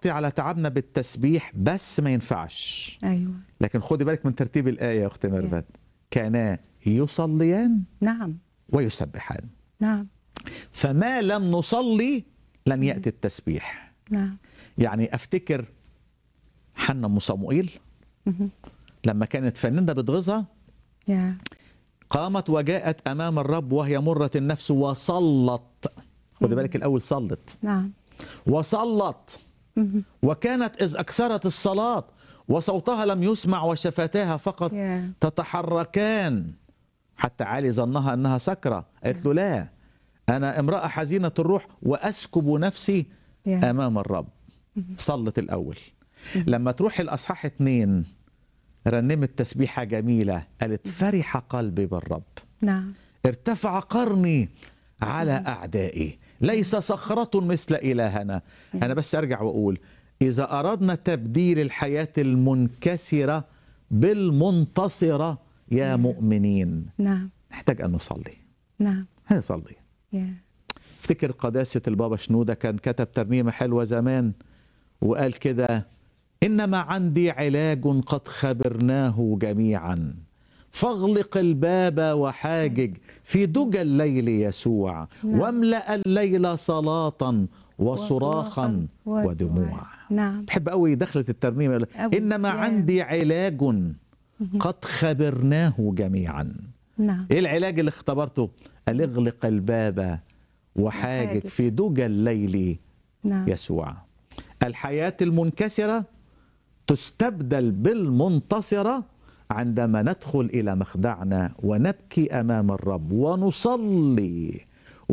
نغطي على تعبنا بالتسبيح بس ما ينفعش ايوه لكن خدي بالك من ترتيب الآية يا أختي ميرفت كانا يصليان نعم ويسبحان نعم فما لم نصلي لن يأتي التسبيح نعم يعني أفتكر حنا أم صموئيل مهم. لما كانت فنانة بتغيظها يا قامت وجاءت أمام الرب وهي مرة النفس وصلت خدي بالك الأول صلت نعم وصلت مهم. وكانت إذ أكثرت الصلاة وصوتها لم يسمع وشفتاها فقط يا تتحركان حتى علي ظنها أنها سكرة قالت له لا أنا امرأة حزينة الروح وأسكب نفسي يا أمام الرب صلت الأول لما تروح الأصحاح اتنين رنمت تسبيحة جميلة قالت فرح قلبي بالرب نعم ارتفع قرني على أعدائي ليس صخرة مثل إلهنا أنا بس أرجع وأقول إذا أردنا تبديل الحياة المنكسرة بالمنتصرة يا مؤمنين نعم نحتاج أن نصلي نعم هنصلي يا افتكر قداسة البابا شنودة كان كتب ترنيمة حلوة زمان وقال كده إنما عندي علاج قد خبرناه جميعا فاغلق الباب وحاجج في دجى الليل يسوع نعم. واملأ الليل صلاة وصراخا وصراخاً ودموع نعم بحب قوي دخلت الترنيمة أوي. إنما يا. عندي علاج قد خبرناه جميعا نعم ايه العلاج اللي اختبرته؟ قال اغلق الباب وحاجج وحاجج. في دجى الليل نعم يسوع. الحياة المنكسرة تستبدل بالمنتصرة عندما ندخل إلى مخدعنا ونبكي أمام الرب ونصلي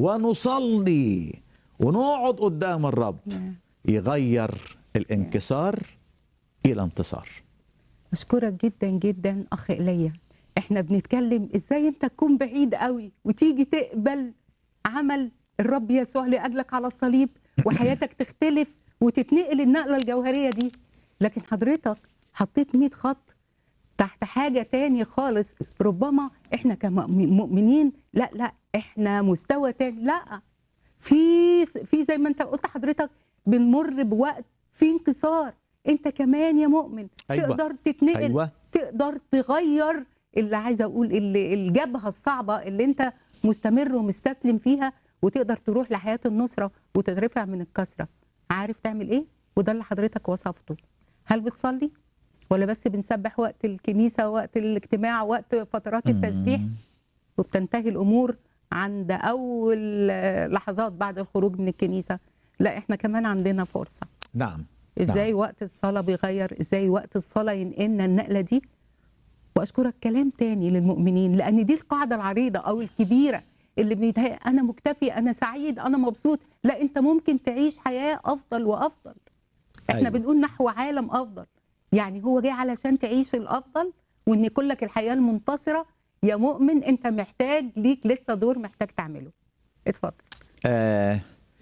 ونصلي ونقعد قدام الرب نعم. يغير الانكسار إلى انتصار. أشكرك جدا جدا أخ إيليا إحنا بنتكلم إزاي أنت تكون بعيد قوي وتيجي تقبل عمل الرب يسوع لأجلك على الصليب وحياتك تختلف وتتنقل النقلة الجوهرية دي لكن حضرتك حطيت 100 خط تحت حاجة تاني خالص ربما إحنا كمؤمنين لا لا إحنا مستوى تاني لا في في زي ما أنت قلت حضرتك بنمر بوقت في انكسار انت كمان يا مؤمن أيوة. تقدر تتنقل أيوة. تقدر تغير اللي عايزه اقول اللي الجبهه الصعبه اللي انت مستمر ومستسلم فيها وتقدر تروح لحياه النصره وتترفع من الكسره عارف تعمل ايه وده اللي حضرتك وصفته هل بتصلي ولا بس بنسبح وقت الكنيسه وقت الاجتماع وقت فترات التسبيح وبتنتهي الامور عند اول آه، لحظات بعد الخروج من الكنيسه لا احنا كمان عندنا فرصه نعم ازاي وقت الصلاه بيغير ازاي وقت الصلاه ينقلنا النقله دي واشكرك كلام تاني للمؤمنين لان دي القاعده العريضه او الكبيره اللي بيتهيأ انا مكتفي انا سعيد انا مبسوط لا انت ممكن تعيش حياه افضل وافضل احنا أيوة. أيوة. بنقول نحو عالم افضل يعني هو جاي علشان تعيش الافضل وان يكون لك الحياه المنتصره يا مؤمن انت محتاج ليك لسه دور محتاج تعمله اتفضل آه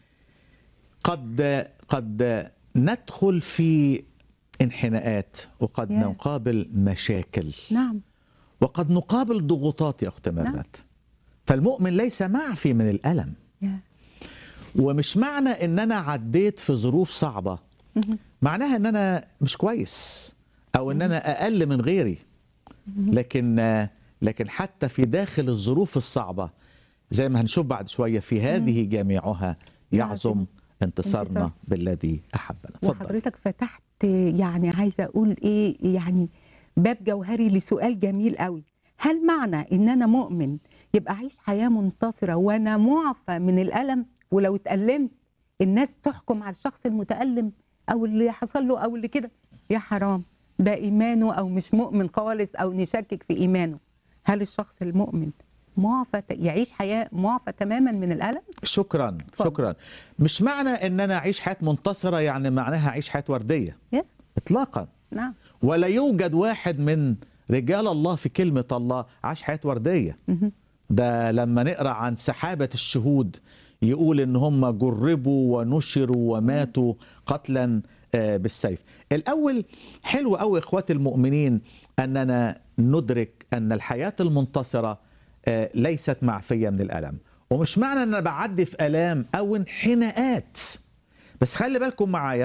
قد قد ندخل في انحناءات وقد Yeah. نقابل مشاكل نعم وقد نقابل ضغوطات يا اخت مرات فالمؤمن ليس معفي من الالم يا ومش معنى ان انا عديت في ظروف صعبه معناها ان انا مش كويس او ان انا اقل من غيري لكن آه، لكن حتى في داخل الظروف الصعبه زي ما هنشوف بعد شويه في هذه جميعها يعظم يعظم انتصارنا انتصار. بالذي احبنا اتفضل وحضرتك فتحت يعني عايزه اقول ايه يعني باب جوهري لسؤال جميل قوي هل معنى ان انا مؤمن يبقى اعيش حياه منتصره وانا معفى من الالم ولو اتالمت الناس تحكم على الشخص المتالم او اللي حصل له او اللي كده يا حرام ده ايمانه او مش مؤمن خالص او نشكك في ايمانه هل الشخص المؤمن معفى يعيش حياه معفى تماما من الالم شكرا اتفضل. شكرا مش معنى ان انا اعيش حياه منتصره يعني معناها اعيش حياه ورديه يا اطلاقا نعم ولا يوجد واحد من رجال الله في كلمة الله عاش حياة وردية مهم. ده لما نقرأ عن سحابة الشهود يقول ان هم جربوا ونشروا وماتوا قتلا آه، بالسيف الاول حلو قوي اخواتي المؤمنين اننا ندرك ان الحياة المنتصرة آه، ليست معفية من الالم ومش معنى ان انا بعدي في الام او انحناءات بس خلي بالكم معايا